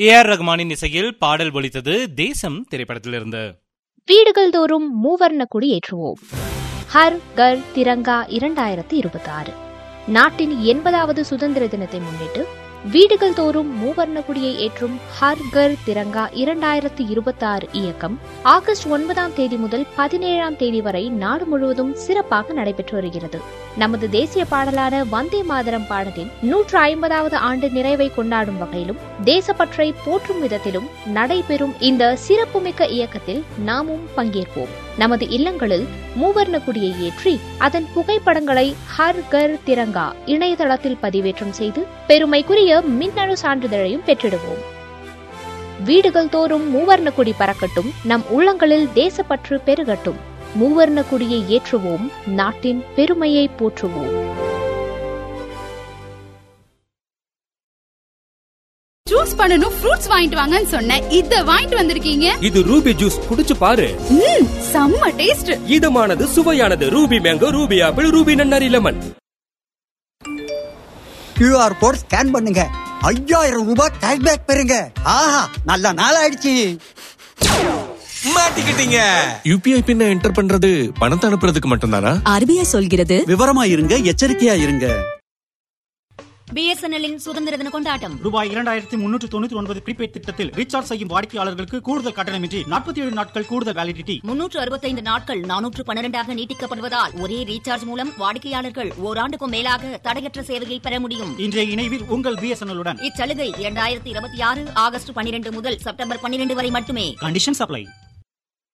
A R ரகுமானின் இசையில் பாடல் ஒலித்தது தேசம் திரைப்படத்திலிருந்து வீடுகள் தோறும் மூவர்ண கொடி ஏற்றுவோம் ஹர் கர் திரங்கா இரண்டாயிரத்தி இருபத்தி ஆறு நாட்டின் எண்பதாவது சுதந்திர தினத்தை முன்னிட்டு வீடுகள் தோறும் மூவர்ண கொடியை ஏற்றும் ஹர் கர் திரங்கா இரண்டாயிரத்தி இருபத்தி ஆறு இயக்கம் ஆகஸ்ட் ஒன்பதாம் தேதி முதல் பதினேழாம் தேதி வரை நாடு முழுவதும் சிறப்பாக நடைபெற்று வருகிறது நமது தேசிய பாடலான வந்தே மாதரம் பாடலின் நூற்று ஐம்பதாவது ஆண்டு நிறைவை கொண்டாடும் வகையிலும் தேசப்பற்றை போற்றும் விதத்திலும் நடைபெறும் இந்த சிறப்புமிக்க இயக்கத்தில் நாமும் பங்கேற்போம் நமது இல்லங்களில் மூவர்ண கொடியை ஏற்றி அதன் புகைப்படங்களை ஹர் கர் திரங்கா இணையதளத்தில் பதிவேற்றம் செய்து பெருமைக்குரிய மின்னணு சான்றிதழையும் பெற்றிடுவோம் வீடுகள் தோறும் மூவர்ண கொடி பறக்கட்டும் நம் உள்ளங்களில் தேசப்பற்று பெருகட்டும் மூவர்ண கொடியை ஏற்றுவோம் நாட்டின் பெருமையை போற்றுவோம் ஜூஸ் பண்ணனும் ஃப்ரூட்ஸ் வாங்கிட்டு வாங்கன்னு சொன்னேன் இத வாங்கிட்டு வந்திருக்கீங்க இது ரூபி ஜூஸ் குடிச்சு பாரு ம் செம்ம டேஸ்ட் இதமானது சுவையானது Ruby mango Ruby apple Ruby நன்னாரி லெமன் கியூஆர் கோட் ஸ்கேன் பண்ணுங்க ஐயாயிரம் ரூபாய் கேஷ்பேக் பெறுங்க ஆஹா நல்ல நாள் ஆயிடுச்சு மாட்டிக்கிட்டீங்க யூபிஐ பின்ன என்டர் பண்றது பணத்தை அனுப்புறதுக்கு மட்டும்தானா ஆர்பிஐ சொல்கிறது விவரமா இருங்க எச்சரிக்கையா இருங்க பிஎஸ்என்எல்லின் சுதந்திர தின கொண்டாட்டம் ரூபாய் இரண்டாயிரத்தி முன்னூற்று தொண்ணூற்றி ஒன்பது ப்ரீபெய்ட் திட்டத்தில் ரீசார்ஜ் செய்யும் வாடிக்கையாளர்களுக்கு கூடுதல் கட்டணமின்றி நாற்பத்தி ஏழு நாட்கள் கூடுதல் வேலிடிட்டி முன்னூற்று அறுபத்தைந்து நாட்கள் நானூற்று பன்னிரண்டாக நீட்டிக்கப்படுவதால் ஒரே ரீசார்ஜ் மூலம் வாடிக்கையாளர்கள் ஓராண்டுக்கும் மேலாக தடையற்ற சேவையை பெற முடியும் இன்றைய இணைவில் உங்கள் பிஎஸ்என்எல் உடன் இச்சலுகை இரண்டாயிரத்தி இருபத்தி ஆறு ஆகஸ்ட் பன்னிரண்டு முதல் செப்டம்பர் பன்னிரண்டு வரை மட்டுமே கண்டிஷன் சப்ளை